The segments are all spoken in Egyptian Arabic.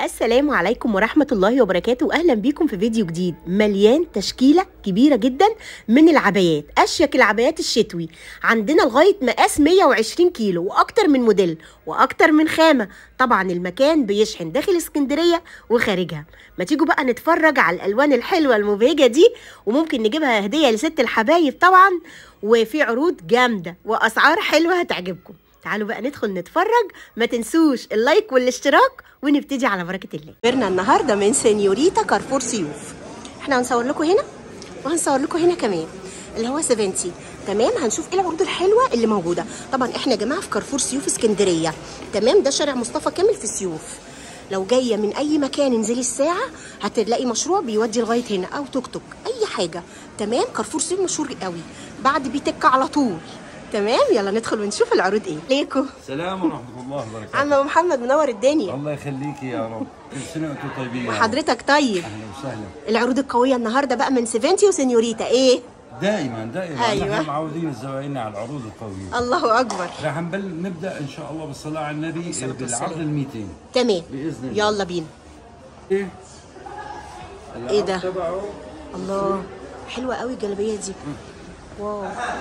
السلام عليكم ورحمة الله وبركاته أهلا بيكم في فيديو جديد مليان تشكيلة كبيرة جدا من العبايات أشيك العبايات الشتوي عندنا لغاية مقاس 120 كيلو وأكتر من موديل وأكتر من خامة طبعا المكان بيشحن داخل اسكندرية وخارجها ما تيجوا بقى نتفرج على الألوان الحلوة المبهجة دي وممكن نجيبها هدية لست الحبايب طبعا وفي عروض جامدة وأسعار حلوة هتعجبكم تعالوا بقى ندخل نتفرج ما تنسوش اللايك والاشتراك ونبتدي على بركه الله كبرنا النهارده من سينيوريتا كارفور سيوف احنا هنصور لكم هنا وهنصور لكم هنا كمان اللي هو 70 تمام هنشوف ايه العروض الحلوه اللي موجوده طبعا احنا يا جماعه في كارفور سيوف اسكندريه تمام ده شارع مصطفى كامل في سيوف لو جايه من اي مكان انزلي الساعه هتلاقي مشروع بيودي لغايه هنا او توك توك اي حاجه تمام كارفور سيوف مشهور قوي بعد بيتك على طول تمام يلا ندخل ونشوف العروض ايه عليكم السلام ورحمة الله وبركاته عم أبو محمد منور الدنيا الله يخليكي يا رب كل سنة وانتم طيبين يا رب. وحضرتك طيب أهلا وسهلا العروض القويه النهارده بقى من سيفنتي وسينيوريتا ايه دائما دائما أيوة. نحن معودين زبايننا على العروض القوية الله اكبر راح نبل نبدأ إن شاء الله بالصلاة على النبي بالعرض والسلام. ال 200 تمام بإذن الله. يلا بينا إيه إيه ده؟ العرض تبعه الله حلوه قوي الجلابيه دي واو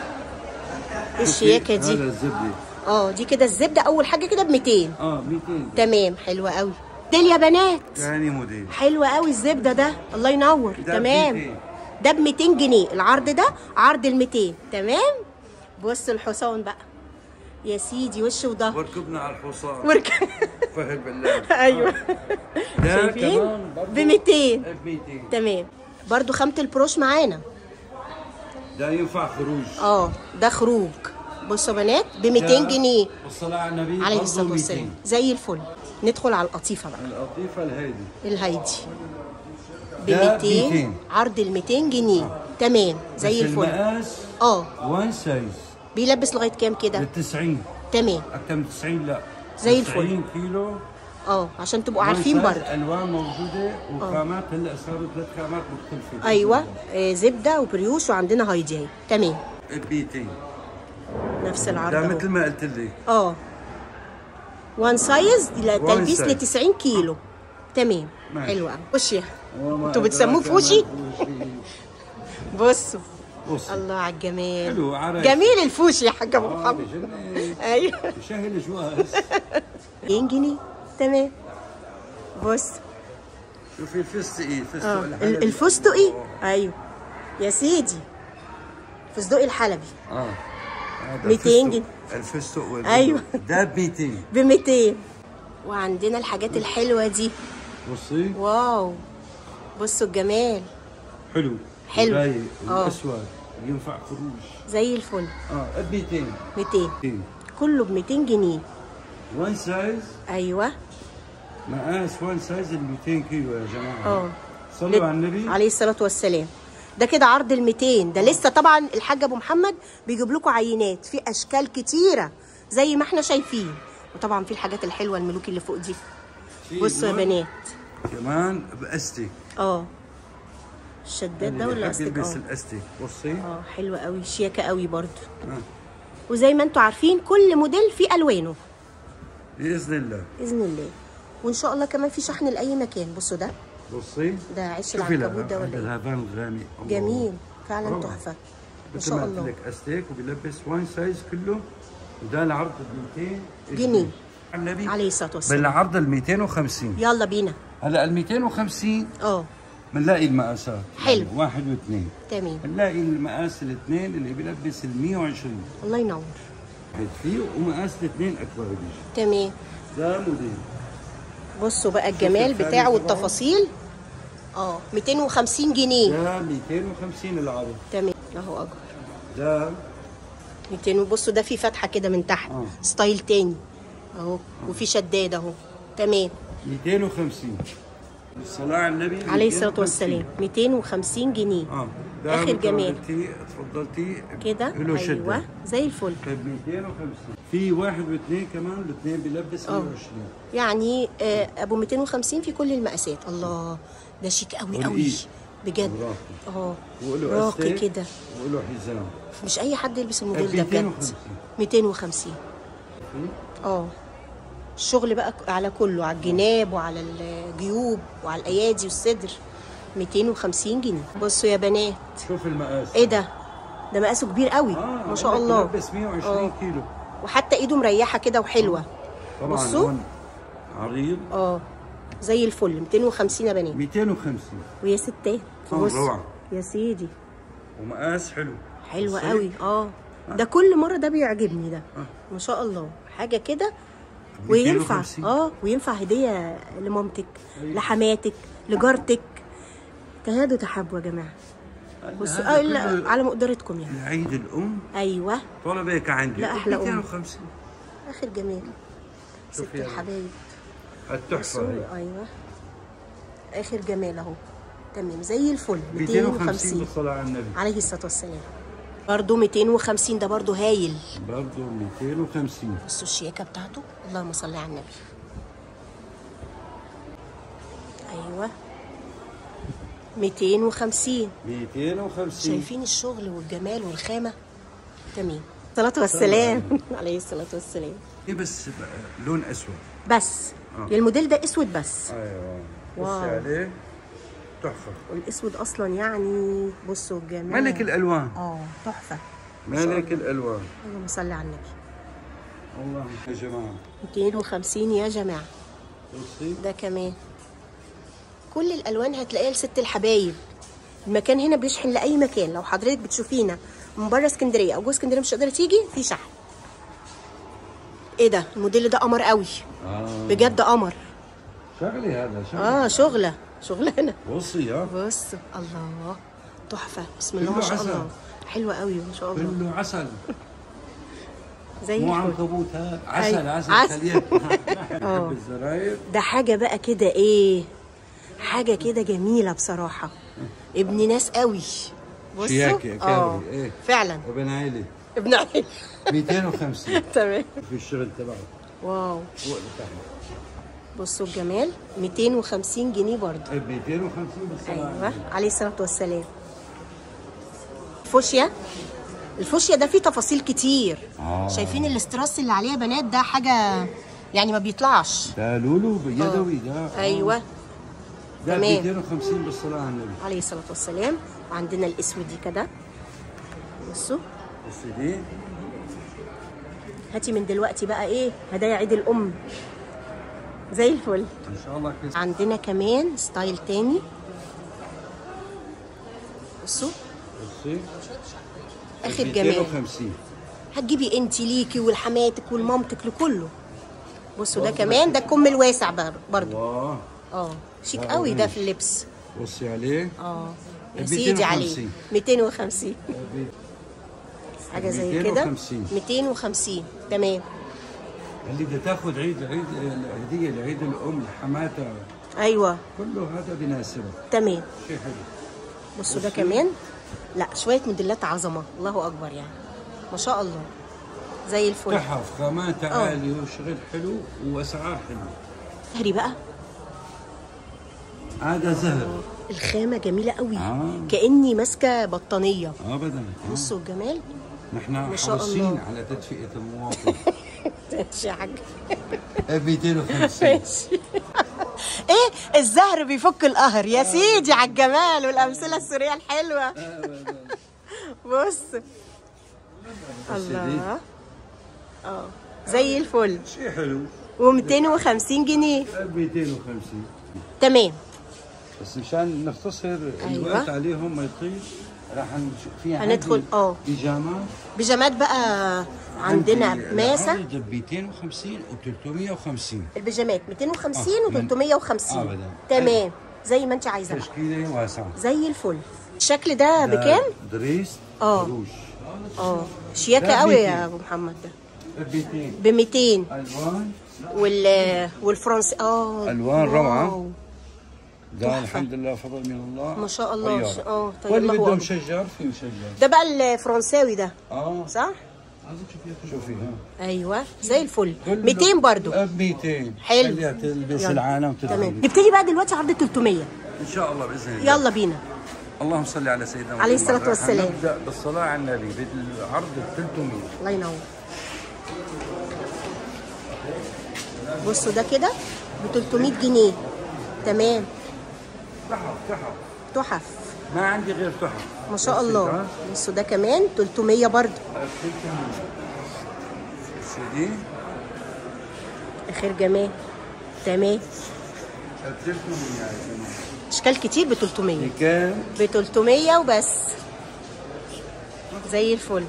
ايه الشياكه هذا دي الزبدة اه دي كده الزبده اول حاجه كده ب 200 اه 200 تمام حلوه قوي ديل يا بنات ثاني موديل حلوه قوي الزبده ده الله ينور ده ب تمام 200. ده ب 200 جنيه العرض ده عرض ال 200 تمام بص الحصان بقى يا سيدي وش وظهر وركبنا على الحصان ورك فهد بالله ايوه ده شايفين كمان برضو ب 200 ب 200 تمام برضو خامة البروش معانا ده ينفع خروج اه ده خروج بصوا يا بنات ب 200 ده جنيه والصلاة على النبي عليه برضو الصلاة 200. والسلام زي الفل ندخل على القطيفة بقى القطيفة الهادي الهايدي ب ده 200 200. عرض ال 200 جنيه تمام زي بس الفل المقاس اه وان سايز بيلبس لغاية كام كده لل 90 تمام اكثر من 90 لا زي الفل. 90 كيلو اه عشان تبقوا one عارفين size، برضو الوان موجوده وخامات هلا صاروا ثلاث خامات مختلفه ايوه آه زبدة وبريوش وعندنا هايدي اهي تمام ب 200 نفس العرض ده اهو مثل ما قلت لك اه وان سايز تلبيس size. ل 90 كيلو تمام ماشي. حلو قوي بص يا وما انتوا بتسموه أدراك فوشي ما الفوشي. بصوا بص الله على الجمال حلو، عرايس. جميل الفوشي يا حاج ابو آه، محمد بجنن. ايوه بشهي الجواز 200 جنيه تمام بص شوفي الفستقي الفستق اه الحلبي. ال- الفستقي ايوه يا سيدي فستقي الحلبي اه هذا 200 الفستق- جنيه. الفستق والبندق. أيوة. ده ب 200 ب 200 وعندنا الحاجات الحلوه دي بصي واو بصوا الجمال حلو حلو. رايق آه. والاسود ينفع خروج زي الفل اه ب 200 200 200 كله ب 200 جنيه وان سايز ايوه مقاس وان سايز ال 200 كيلو يا جماعه اه صلوا على النبي عليه الصلاه والسلام ده كده عرض ال 200 ده لسه طبعا الحاج ابو محمد بيجيب لكم عينات في اشكال كتيره زي ما احنا شايفين وطبعا في الحاجات الحلوه الملوك اللي فوق دي في بصوا يا لون بنات كمان باستيك اه الشداد ده اللي ولا يحب استيك يلبس اه الاستيك بصي اه حلوه قوي شياكه قوي برضو آه. وزي ما انتم عارفين كل موديل فيه الوانه باذن الله باذن الله وان شاء الله كمان في شحن لاي مكان بصوا ده بصي ده عش شوفي العنكبوت ده هذا ولا ايه الهافان الغامق الله. جميل فعلا روعة. تحفه ما مثل شاء ما قلت الله لك استيك وبيلبس وان سايز كله وده العرض ب 200 جنيه. على النبي عليه الصلاه والسلام بالعرض ال 250 يلا بينا هلا ال 250 اه بنلاقي المقاسات حلو. يعني واحد واثنين تمام بنلاقي المقاس الاثنين اللي بيلبس ال 120 الله ينور بيت فيه ومقاس الاثنين اكبر بيجي تمام ده موديل بصوا بقى الجمال الفرق بتاعه طبعاً. والتفاصيل اه 250 جنيه ده 250 العرض تمام اهو اكبر ده 200 بصوا ده في فتحه كده من تحت آه. ستايل تاني اهو وفي شداد اهو تمام 250 الصلاة على النبي عليه الصلاه 250. والسلام 250 جنيه اه ده آخر مثل ما جمال. قلتي تفضلتي كده له شدة ايوه زي الفل طيب 250 في واحد واثنين كمان الاثنين بيلبس آه. 120 يعني آه ابو 250 في كل المقاسات الله ده شيك قوي قوي والإيد. بجد وراقي. اه وله راقي أستيك كده وله حزام مش اي حد يلبس الموديل ده بجد 250 250 اه الشغل بقى على كله على الجناب وعلى الجيوب وعلى الايادي والصدر 250 جنيه بصوا يا بنات شوف المقاس ايه ده ده مقاسه كبير قوي اه ما شاء الله بس 120 آه. كيلو وحتى ايده مريحه كده وحلوه طبعا بصوا. لون عريض اه زي الفل 250 يا بنات 250 ويا ستات آه، بص روعة. يا سيدي ومقاس حلو حلوة بصي. قوي اه ده كل مرة ده بيعجبني ده ما شاء الله حاجة كده وينفع 250. اه وينفع هدية لمامتك لحماتك لجارتك تهادوا تحبوا يا جماعة بصوا هذا آه لا كله على مقدرتكم يعني لعيد الام ايوه طلب هيك عندي لا، أحلى أم. 250 اخر جمال ست شوفي هذا. الحبايب التحفه بصوا هي ايوه اخر جمال اهو تمام زي الفل 250 250 بالصلاه على النبي عليه الصلاة والسلام برضه 250 ده برضه هايل برضه 250 بصوا الشياكة بتاعته اللهم صل على النبي ايوه 250 250 شايفين الشغل والجمال والخامة تمام الصلاة والسلام عليه الصلاة والسلام ايه بس بقى لون اسود بس آه. الموديل ده اسود بس ايوه واو. بصي عليه تحفه والاسود اصلا يعني بصوا الجمال ملك الالوان اه تحفة ملك الالوان اللهم صل على النبي الله يا جماعه 250 يا جماعة بصي ده كمان كل الالوان هتلاقيها لست الحبايب المكان هنا بيشحن لاي مكان لو حضرتك بتشوفينا من بره اسكندريه او جوه اسكندريه مش قادره تيجي في شحن ايه ده الموديل ده قمر قوي اه بجد قمر شغلي هذا شغلي اه شغله شغلانه بصي ها بص الله تحفه بسم الله ما كله شاء عسل. الله حلوه قوي ما شاء الله كله عسل زي مو الفل عنكبوت هذا عسل أيوة. عسل عسل. خليل آه. بحب الزراير ده حاجة بقى كده ايه حاجة كده جميلة بصراحة ابن ناس قوي بصوا شياكة اه كابري ايه فعلا ابن عيلي ابن عيل 250 تمام في الشغل تبعه واو فوق لتحت بصوا الجمال 250 جنيه برضو ب 250 بالصلاة على ايوه النبي. عليه الصلاة والسلام الفوشيا الفوشيا ده فيه تفاصيل كتير آه. شايفين الاستراس اللي عليه يا بنات ده حاجة يعني ما بيطلعش ده لولو يدوي ده آه. ايوه ده ب تمام. 250 بالصلاة على النبي عليه الصلاة والسلام وعندنا الاسود دي كده بصوا بصي دي هاتي من دلوقتي بقى ايه هدايا عيد الام زي الفل ان شاء الله كويس عندنا كمان ستايل تاني بصوا بصي اخر جمال 250 هتجيبي انت ليكي ولحماتك ولمامتك لكله بصوا ده كمان ده الكم الواسع بر- برضو الله اه شيك لا، قوي ده جميل. في اللبس بصي عليه اه يا 250. سيدي عليه 250 حاجه زي كده 250. 250 تمام اللي بدها تاخذ عيد عيد هديه لعيد الام لحماتها ايوه كله هذا بيناسبها تمام شيء حلو بصوا ده كمان لا شويه موديلات عظمه الله اكبر يعني ما شاء الله زي الفل تحف خامات آه. عاليه وشغل حلو واسعار حلوه هري بقى هذا زهر الخامه جميله قوي آه. كاني ماسكه بطانيه ابدا بصوا الجمال نحن شاء حريصين الله. على تدفئه المواطن ماشي يا حاج 250 ماشي ايه الزهر بيفك القهر يا سيدي على الجمال والامثله السوريه الحلوه بص الله اه زي الفل شيء حلو و250 جنيه 250 تمام بس مشان نختصر أيوة. الوقت عليهم ما يطيل راح نش- في هندخل- عندي آه. بيجامات بيجامات بقى عندنا عندي ماسه العرض ب 250 و 350 البيجامات 250 آه، من- و350 أبداً. تمام زي ما انت عايزه بقى. تشكيله واسعه زي الفل الشكل ده بكام؟ دريس آه. روج اه شياكه ده قوي بيتين. يا ابو محمد ده ب 200 ب 200 الوان وال والفرنسي اه ألوان روعة. واو. ده تحفة. الحمد لله فضل من الله ما شاء الله. طيارة. آه، طيب واللي الله بدهم أكبر. شجار في شجار ده بقى الفرنساوي ده اه صح؟ شوفي ها ايوه زي الفل كله 200 برضو ب 200 حلو. خليها تلبس يلا. العالم تمام تدخل نبتدي بقى دلوقتي عرض 300 ان شاء الله باذن الله يلا بينا اللهم صل على سيدنا محمد عليه الصلاة راح والسلام. نبدا بالصلاه على النبي بالعرض ال 300 الله ينور بصوا ده كده ب 300 جنيه تمام تحف تحف تحف ما عندي غير تحف ما شاء بس الله ده بصوا ده كمان 300 برضو 300 سيدي اخر جمال تمام 300 يا جماعه اشكال كتير ب 300 بكام؟ ب 300 وبس زي الفل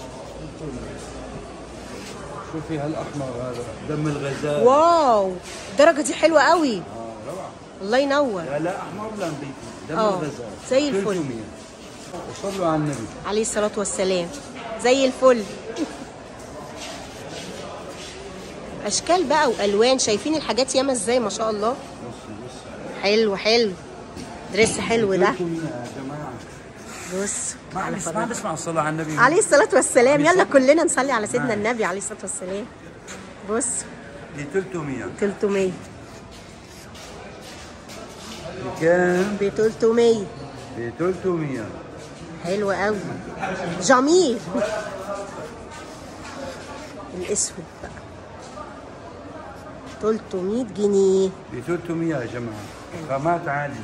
شوفي هالاحمر هذا دم الغزال واو الدرجه دي حلوه قوي اه روعه الله ينور لا لا احمر ولا نبيتي دم آه، الغزال زي الفل. 300 وصلوا على النبي عليه الصلاه والسلام زي الفل اشكال بقى والوان شايفين الحاجات ياما ازاي ما شاء الله بصي بصي حلو حلو دريس حلو ده 300 يا جماعه بص ما على بس ما فرج. بسمع الصلاه على النبي عليه الصلاه والسلام عليه يلا الصلاة- كلنا نصلي على سيدنا نعم. النبي عليه الصلاه والسلام بص ب 300 300 بكام؟ ب 300 ب 300 حلو قوي جميل الاسود بقى 300 جنيه ب 300 يا جماعه خامات عاليه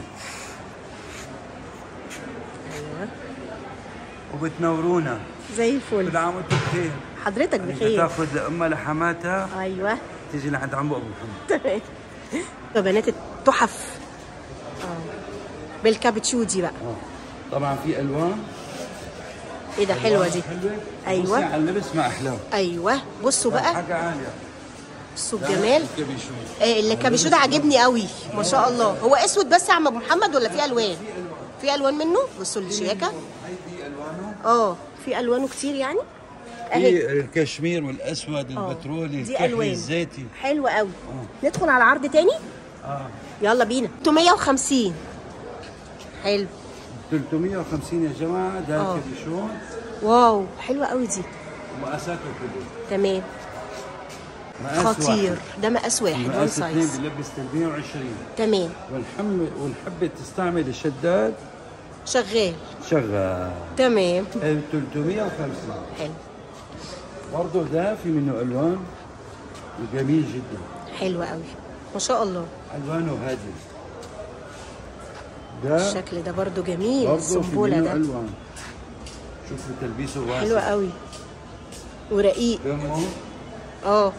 ايوه وبتنورونا زي كل الفل عام وانتم بخير حضرتك انت بخير تاخذ امها لحماتها ايوه تيجي لعند عمو ابو محمد تمام يا بنات التحف اه بالكابتشو دي بقى آه. طبعا في الوان ايه ده حلوه دي حلوه أيوة. بصي على اللبس ما احلاه ايوه بصوا بقى حاجه عاليه بصوا الجمال كبيشو آه، اللي كابتشو ده عاجبني قوي ما شاء الله هو اسود بس يا عم ابو محمد ولا في الوان في الوان منه بصوا الشياكه هاي دي الوانه اه في الوانه كتير يعني اهي في الكشمير والاسود آه، البترولي دي الكحلي ألوان. الزيتي حلوه قوي ندخل على عرض تاني اه يلا بينا 350 حلو 350 يا جماعه ده آه. كبيشون واو حلوه قوي دي ومقاساته كله تمام مقاس خطير واحد. ده مقاس واحد وان مقاس اثنين سايز بلبس 320 تمام والحم والحبة تستعمل الشداد شغال شغال تمام 350 حلو برضه ده في منه الوان وجميل جدا حلو قوي ما شاء الله الوانه هاديه ده الشكل ده برضو جميل برضه في السنبوله منه ده الوان شوفوا تلبيسه واسع حلو قوي ورقيق فهموا؟ اه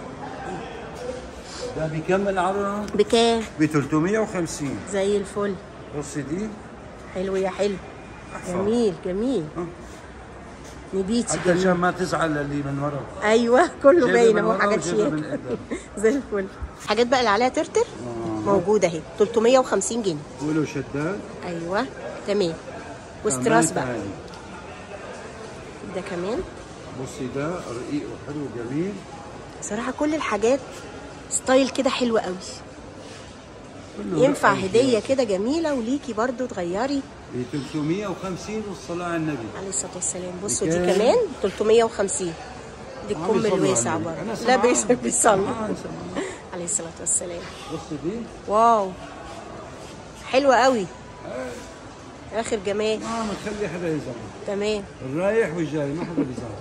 ده بكمل عرضه بكام ب 350 زي الفل بصي دي حلو يا حلو أحفظ. جميل جميل آه. نبيتي حتى عشان جميل ما تزعل اللي من ورا ايوه كله جايبة باين من اهو ورا حاجات وجايبة شياكه من قدام. زي الفل حاجات بقى اللي عليها ترتر موجوده اهي 350 جنيه ولو شداد ايوه تمام وستراس بقى عالي. ده كمان بصي ده رقيق وحلو وجميل صراحه كل الحاجات ستايل كده حلو قوي كله ينفع رقيق. هديه كده جميله وليكي برضو تغيري ب 350 والصلاة على النبي عليه الصلاه والسلام بصوا دي بكام؟ كمان 350 دي عم الكم يصلوا على الواسع النبي. برضه أنا لا سمعان. بيص- بيصلي سمعان، سمعان. عليه الصلاه والسلام بصي دي واو حلوه قوي اخر جمال ما متخلي حدا يزعل تمام الرايح والجاي ما حدا بيزعل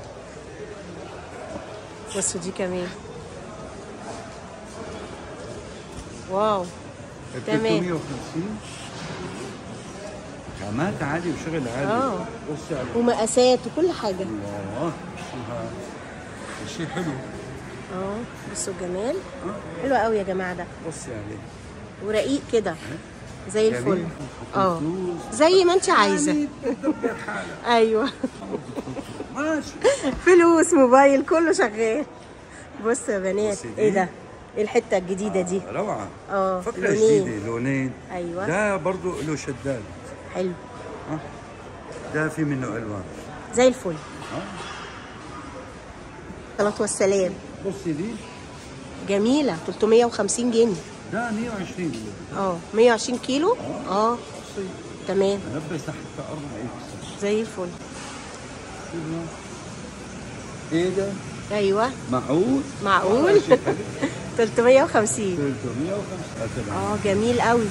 بصوا دي كمان واو تمام. 350 خامات عالي وشغل عالي آه. بصي على ومقاسات وكل حاجه الله شوها شيء حلو اه بصوا الجمال حلو قوي يا جماعه ده بصي عليه ورقيق كده زي الفل جميل. اه فلوس. زي ما انت عايزه يعني تدبر حالك ايوه ماشي فلوس موبايل كله شغال بصوا يا بنات بصي دي. ايه ده ايه الحته الجديده دي روعة اه فكرة لونين. جديدة لونين أيوة. ده برضو له شداد حلو ده في منه ألوان زي الفل صلاة والسلام بصي دي جميلة 350 جنيه ده 120 دولار اه 120 كيلو اه بصي تمام لبس حتى 4 اكس زي الفل ايه ده؟ ايوه معقول؟ معقول شيء حلو. 350 350 طبعا اه جميل قوي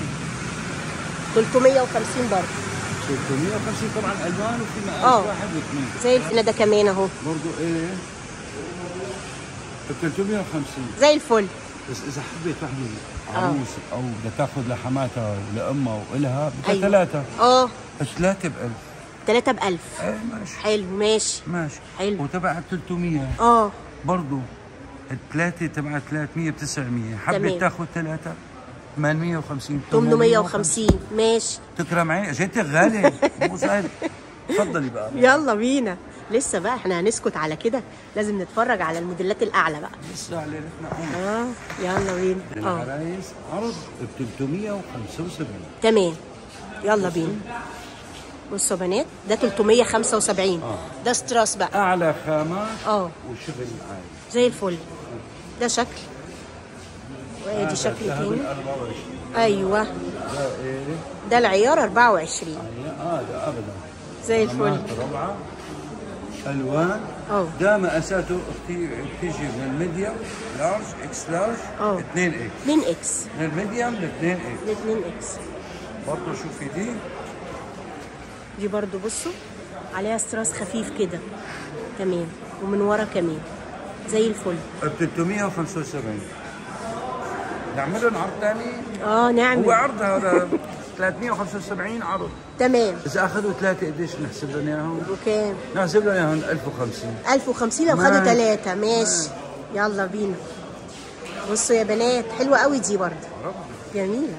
350 برضه 350 طبعا الوان وفي مقاس آه. واحد واثنين زي الفل ده كمان اهو برضه ايه 350 زي الفل بس اذا حبيت وحده عروس او بدها تاخذ لحماتها ولامها والها بدها أيوة. ثلاثه اه بس ثلاثه ب 1000 3 ب 1000 ايه ماشي حلو ماشي ماشي حلو. وتبع 300 اه برضه الثلاثه تبع 300 ب 900 تمام. حبيت تاخذ ثلاثه 850 850 ماشي تكرم عيني اجيتك غالي مو سهل تفضلي بقى يلا بينا لسه بقى احنا هنسكت على كده لازم نتفرج على الموديلات الاعلى بقى لسه على رحنا اه يلا بينا اه العرايس عرض ب 375 تمام يلا بينا بصوا يا بنات ده 375 آه. ده ستراس بقى اعلى خامات اه وشغل عالي زي الفل ده شكل وادي شكل ذهب تاني ال 24 ايوه ده ايه؟ ده العيار 24 اه ده ابدا زي الفل خامات روعه الوان اه ده مقاساته اختي بتيجي من الميديوم لارج اكس لارج اه. 2 اكس 2 اكس من الميديوم ل 2 اكس ل 2 اكس برضه شوفي دي دي برضو بصوا عليها ستراس خفيف كده تمام ومن ورا كمان زي الفل ب 375 نعملهم عرض ثاني اه هو نعمل عرض هذا 375 عرض تمام اذا اخذوا ثلاثه قديش نحسب لهم اياهم؟ وكام نحسب لهم اياهم 1050 1050 لو ماشي. خدوا ثلاثة ماشي يلا بينا بصوا يا بنات حلوة قوي دي برضه جميلة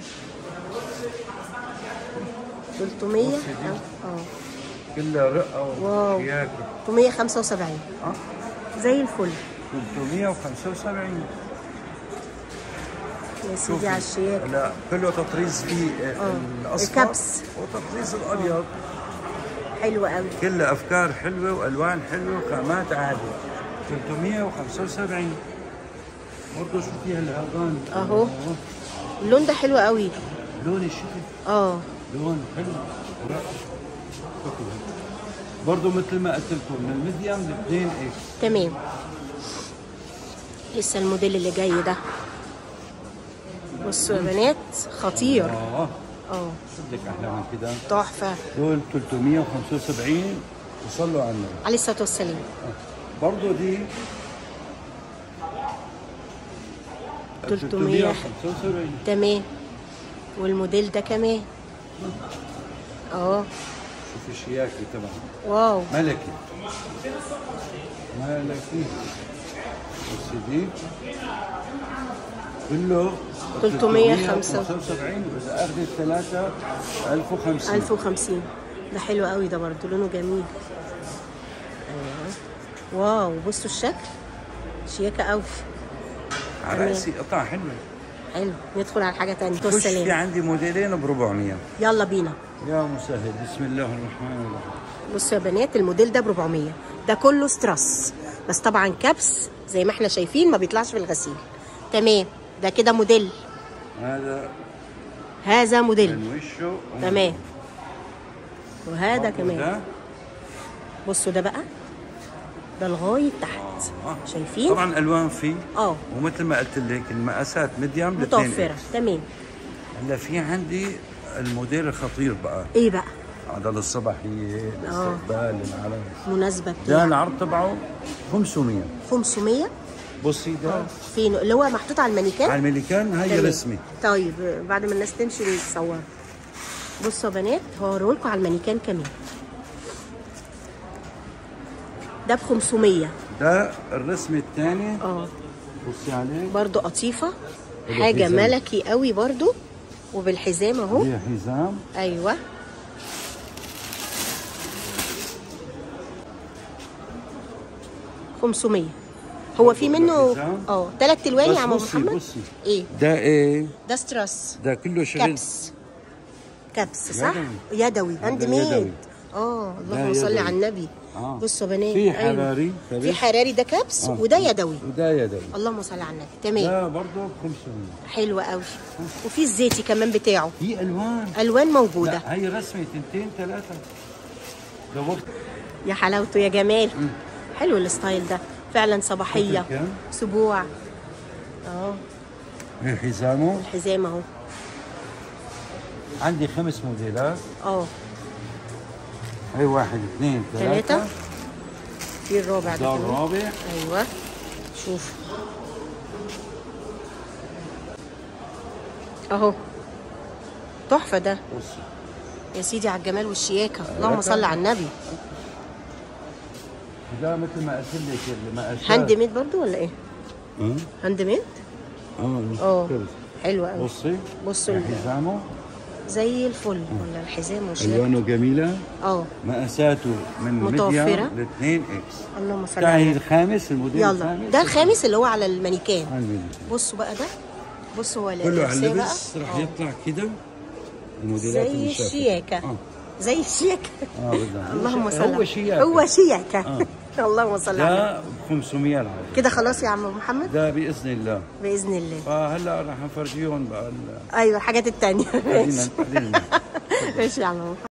300 بصي دي. اه كلها رقه واو. وشياكه 375 اه زي الفل 375 يا سيدي على الشياكة لا كله تطريز فيه آه. الاصفر الكبس. وتطريز الابيض حلوة قوي كلها افكار حلوه والوان حلوه وخامات عاليه 375 برضه شوفي هالهضان أهو. اللون ده حلو قوي لون الشتي اه لون حلو ورق. شوفي. برضه مثل ما قلت لكم من الميديوم ل 2 اكس تمام لسه الموديل اللي جاي ده بصوا يا بنات خطير اه اه بدك احلى من كده تحفة دول 375 وصلوا على النبي عليه الصلاة والسلام برضه دي 300. 375 تمام والموديل ده كمان اه شوفي الشياكه تبعها واو ملكي ملكي بس دي كله 375. بس اخذت ثلاثة 1050 1050 ده حلو قوي ده برضه لونه جميل ايوه واو بصوا الشكل شياكة قوي على راسي قطع حلوة حلو ندخل على حاجة تانية خش في والسلام عندي موديلين ب 400 يلا بينا يا مسهل بسم الله الرحمن الرحيم بصوا يا بنات الموديل ده ب 400 ده كله ستراس بس طبعا كبس زي ما احنا شايفين ما بيطلعش في الغسيل تمام ده كده موديل هذا هذا موديل من وشه ومن تمام ظهره. وهذا برضو كمان ده بصوا ده بقى ده لغايه تحت آه. شايفين طبعا الوان فيه اه ومثل ما قلت لك المقاسات ميديوم ل 2 متوفره تمام هلا في عندي الموديل الخطير بقى ايه بقى هذا للصباحيه لاستقبال العالم مناسبه ده بتاع العرض تبعه 500 500 بصي ده اه فين اللي هو محطوط على المانيكان على الملكان هي تمام. رسمي طيب بعد ما الناس تمشي نتصور بصوا يا بنات هوريهولكوا على المانيكان كمان ده ب 500 ده الرسم الثاني اه بصي عليه برضو قطيفه حلو حاجه حزام. ملكي قوي برضو وبالحزام اهو هي حزام ايوه خمسمية هو في منه حزام. اه ثلاث الوان بس يا عم بصي- محمد بصي. ايه ده ايه ده ستراس ده كله شغل كبس كبس صح يدوي. يدوي هاند هذا ميد يدوي. اه اللهم ده صل يدوي. على النبي آه. بصوا يا بنات في أيوة. حراري في كبس. حراري ده كبس آه. وده يدوي وده يدوي اللهم صل على النبي تمام ده برضه ب 500 حلو قوي وفي الزيتي كمان بتاعه في الوان الوان موجوده لا هي رسمي تنتين ثلاثة ده وقت يا حلاوته يا جمال حلو الستايل ده فعلا صباحيه شوف الكم. سبوع اه هي حزامه الحزام اهو عندي خمس موديلات اه هي واحد اثنين ثلاثة ثلاثة في الرابع ده ده كمان الرابع ايوه شوف اهو تحفه ده بصي يا سيدي على الجمال والشياكه اللهم صل على النبي ده مثل ما قلت لك المقاسات هاند ميد برضو ولا ايه اه هاند ميد اه اه حلو قوي بصي بصوا ال- حزامه زي الفل ولا الحزام والشياكه الوانه جميله اه مقاساته من متوفرة. ميديوم ل 2 اكس اللهم صل تعي على النبي الخامس الموديل يلا الخامس ده الخامس اللي هو على المانيكان على الميديوم. بصوا بقى ده بصوا هو كله على اللبسة اللبس بقى. راح آه. يطلع كده الموديلات زي المشابهة. الشياكه اه زي الشياكه اه بالله اللهم صل هو على- شياكه هو شياكه آه. اللهم صل على النبي. ده ب 500 العرض كده خلاص يا عم محمد ده باذن الله باذن الله فهلا رح نفرجيهم بقى ال- ايوه الحاجات التانية خلينا خلينا ماشي يا عم محمد